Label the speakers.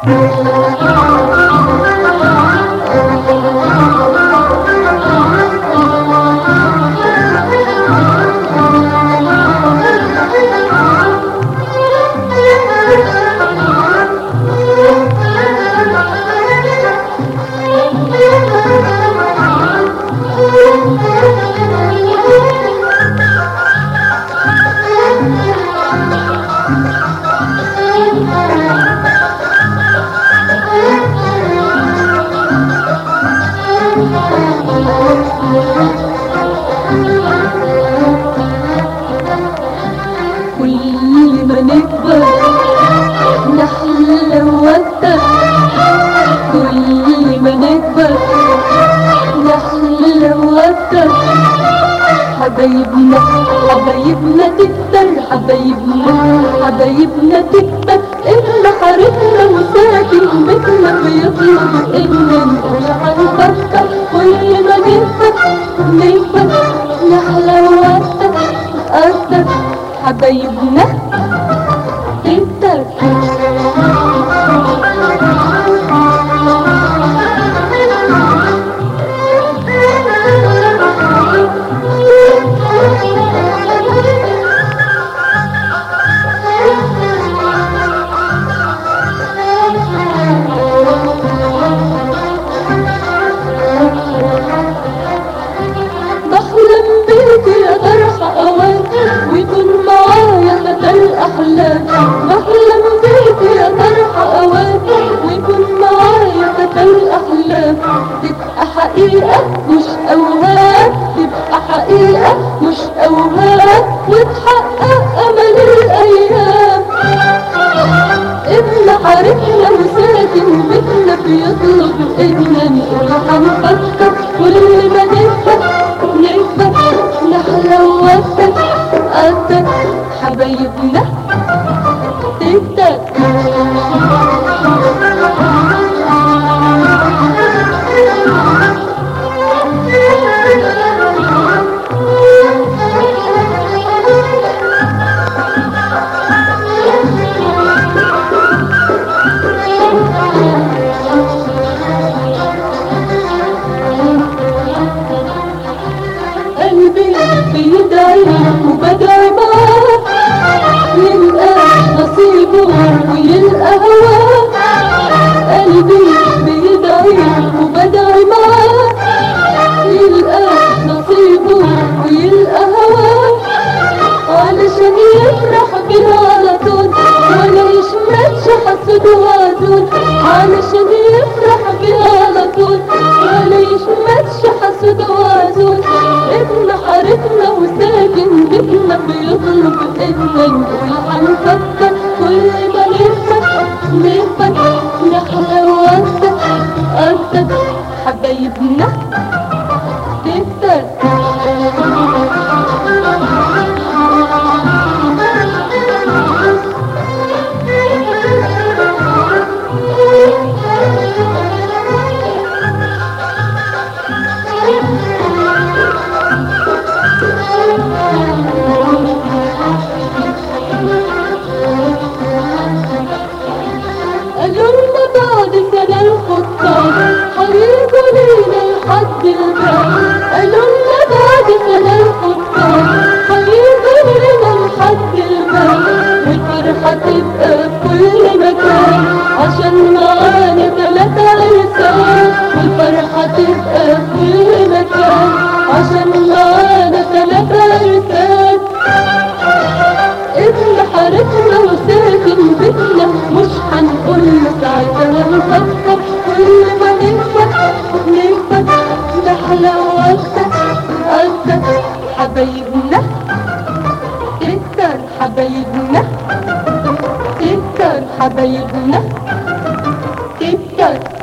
Speaker 1: كل ما نكبر نحلى وأكتر كل ما نكبر نحلى وأكتر حبايبنا حبايبنا تكتر حبايبنا حبايبنا تكتر إحنا حارتنا وساكن بيتنا بيطلب إن نقول هنفكر كل ما نكبر نكبر نحلى وأكتر أكتر حبايبنا تكتر بحلم بيك يا فرحة أوان ويكون معايا فتى الأحلام بحلم بيك يا فرحة أوان ويكون معايا فتى الأحلام تبقى حقيقة مش أوهام تبقى حقيقة مش أوهام وتحقق أمل الأيام ابن حارتنا وساكن بيتنا بيطلب إننا نقول هنفكر كل ما نكبر نكبر نحلى وأكتر أكتر حبايبنا تكتر قلبي بيدعي وبدعي معاه يلقى نصيبه ويلقى هواه قلبي بيدعي وبدعي معاه يلقى نصيبه ويلقى هواه علشان يفرح بينا على طول ولا يشمتش حسد وعدول علشان يفرح بينا على طول ولا يشمتش حسد وعدول ابن حارتنا وساكن بيتنا بيطلب إننا نقول هنفكر كل ما نفكر نفكر نحلى وأكتر أكتر حبايبنا تكتر قالوا لنا بعد سنة الخطاب هيجوا لينا لحد الباب قالوا لنا بعد سنة الخطاب هيجوا لينا لحد الباب والفرحة تبقى في كل مكان عشان معانا تلاتة عرسان والفرحة تبقى في كل مكان عشان معانا تلاتة عرسان ابن حارتنا وساكن بيتنا مش هنقول له ساعتها نفكر كل ما نكبر نكبر نحلى وأكتر أكتر حبايبنا تكتر حبايبنا تكتر حبايبنا تكتر